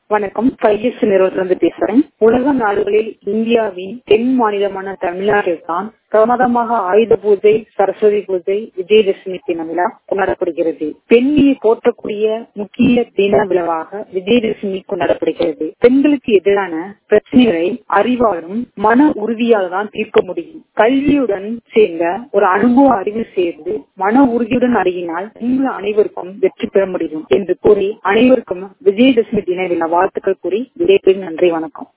வணக்கம் பைஎஸ் நிறுவனத்திலிருந்து பேசுறேன் உலக நாடுகளில் இந்தியாவின் தென் மாநிலமான தமிழ்நாட்டில் தான் பிரமாதமாக ஆயுத பூஜை சரஸ்வதி பூஜை விஜயதசமி தின விழா கொண்டாடப்படுகிறது பெண்ணியை போற்றக்கூடிய முக்கிய தின விழாவாக விஜயதசமி கொண்டாடப்படுகிறது பெண்களுக்கு எதிரான பிரச்சனைகளை அறிவாலும் மன உறுதியால் தான் தீர்க்க முடியும் கல்வியுடன் சேர்ந்த ஒரு அனுபவ அறிவு சேர்ந்து மன உறுதியுடன் அணுகினால் பெண்கள் அனைவருக்கும் வெற்றி பெற முடியும் என்று கூறி அனைவருக்கும் விஜயதசமி தின விழா வாழ்த்துக்கள் கூறி விடைபெறும் நன்றி வணக்கம்